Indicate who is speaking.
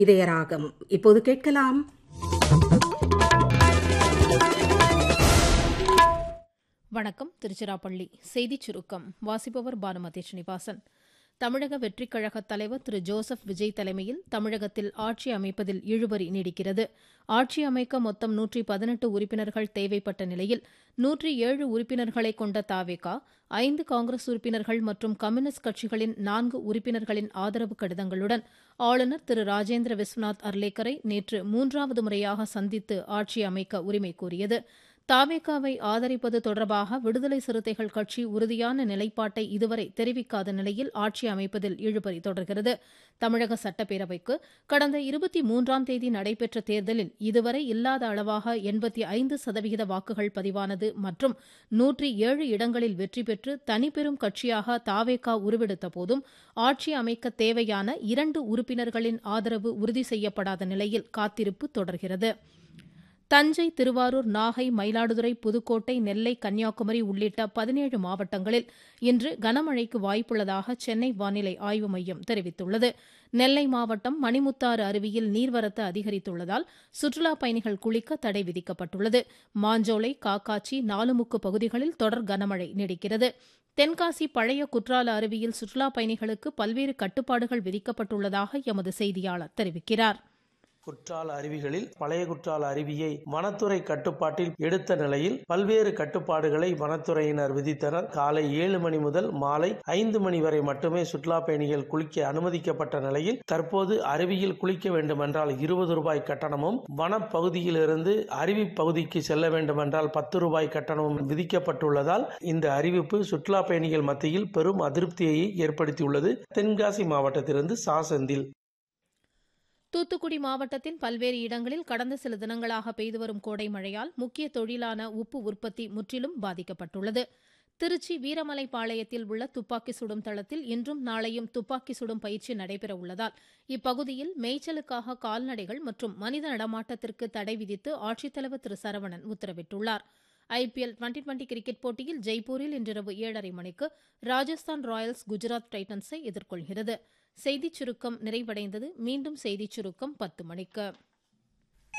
Speaker 1: இதயராகம் இப்போது கேட்கலாம்
Speaker 2: வணக்கம் திருச்சிராப்பள்ளி செய்திச் சுருக்கம் வாசிப்பவர் பானுமதி ஸ்ரீனிவாசன் தமிழக வெற்றிக் கழக தலைவர் திரு ஜோசப் விஜய் தலைமையில் தமிழகத்தில் ஆட்சி அமைப்பதில் இழுபறி நீடிக்கிறது ஆட்சி அமைக்க மொத்தம் நூற்றி பதினெட்டு உறுப்பினர்கள் தேவைப்பட்ட நிலையில் நூற்றி ஏழு உறுப்பினர்களை கொண்ட தாவேகா ஐந்து காங்கிரஸ் உறுப்பினர்கள் மற்றும் கம்யூனிஸ்ட் கட்சிகளின் நான்கு உறுப்பினர்களின் ஆதரவு கடிதங்களுடன் ஆளுநர் திரு ராஜேந்திர விஸ்வநாத் அர்லேக்கரை நேற்று மூன்றாவது முறையாக சந்தித்து ஆட்சி அமைக்க உரிமை கோரியது தாவேகாவை ஆதரிப்பது தொடர்பாக விடுதலை சிறுத்தைகள் கட்சி உறுதியான நிலைப்பாட்டை இதுவரை தெரிவிக்காத நிலையில் ஆட்சி அமைப்பதில் இழுபறி தொடர்கிறது தமிழக சட்டப்பேரவைக்கு கடந்த இருபத்தி மூன்றாம் தேதி நடைபெற்ற தேர்தலில் இதுவரை இல்லாத அளவாக எண்பத்தி ஐந்து சதவிகித வாக்குகள் பதிவானது மற்றும் நூற்றி ஏழு இடங்களில் வெற்றி பெற்று தனிப்பெரும் கட்சியாக தாவேகா உருவெடுத்த போதும் ஆட்சி அமைக்க தேவையான இரண்டு உறுப்பினர்களின் ஆதரவு உறுதி செய்யப்படாத நிலையில் காத்திருப்பு தொடர்கிறது தஞ்சை திருவாரூர் நாகை மயிலாடுதுறை புதுக்கோட்டை நெல்லை கன்னியாகுமரி உள்ளிட்ட பதினேழு மாவட்டங்களில் இன்று கனமழைக்கு வாய்ப்புள்ளதாக சென்னை வானிலை ஆய்வு மையம் தெரிவித்துள்ளது நெல்லை மாவட்டம் மணிமுத்தாறு அருவியில் நீர்வரத்து அதிகரித்துள்ளதால் சுற்றுலாப் பயணிகள் குளிக்க தடை விதிக்கப்பட்டுள்ளது மாஞ்சோலை காக்காச்சி நாலுமுக்கு பகுதிகளில் தொடர் கனமழை நீடிக்கிறது தென்காசி பழைய குற்றால அருவியில் சுற்றுலாப் பயணிகளுக்கு பல்வேறு கட்டுப்பாடுகள் விதிக்கப்பட்டுள்ளதாக எமது செய்தியாளர் தெரிவிக்கிறார்
Speaker 3: குற்றால அருவிகளில் பழைய குற்றால அருவியை வனத்துறை கட்டுப்பாட்டில் எடுத்த நிலையில் பல்வேறு கட்டுப்பாடுகளை வனத்துறையினர் விதித்தனர் காலை ஏழு மணி முதல் மாலை ஐந்து மணி வரை மட்டுமே சுற்றுலா பயணிகள் குளிக்க அனுமதிக்கப்பட்ட நிலையில் தற்போது அருவியில் குளிக்க வேண்டுமென்றால் இருபது ரூபாய் கட்டணமும் வனப்பகுதியிலிருந்து அருவி பகுதிக்கு செல்ல வேண்டுமென்றால் பத்து ரூபாய் கட்டணமும் விதிக்கப்பட்டுள்ளதால் இந்த அறிவிப்பு சுற்றுலா பயணிகள் மத்தியில் பெரும் அதிருப்தியை ஏற்படுத்தியுள்ளது தென்காசி மாவட்டத்திலிருந்து சா செந்தில்
Speaker 2: தூத்துக்குடி மாவட்டத்தின் பல்வேறு இடங்களில் கடந்த சில தினங்களாக பெய்து வரும் கோடை மழையால் முக்கிய தொழிலான உப்பு உற்பத்தி முற்றிலும் பாதிக்கப்பட்டுள்ளது திருச்சி வீரமலைப்பாளையத்தில் உள்ள துப்பாக்கி சுடும் தளத்தில் இன்றும் நாளையும் துப்பாக்கி சுடும் பயிற்சி நடைபெற உள்ளதால் இப்பகுதியில் மேய்ச்சலுக்காக கால்நடைகள் மற்றும் மனித நடமாட்டத்திற்கு தடை விதித்து ஆட்சித்தலைவர் திரு சரவணன் உத்தரவிட்டுள்ளார் ஐபிஎல் டுவெண்டி டுவெண்டி கிரிக்கெட் போட்டியில் ஜெய்ப்பூரில் இன்றிரவு ஏழரை மணிக்கு ராஜஸ்தான் ராயல்ஸ் குஜராத் டைட்டன்ஸை எதிர்கொள்கிறது செய்திச் சுருக்கம் நிறைவடைந்தது மீண்டும் செய்திச் சுருக்கம் பத்து மணிக்கு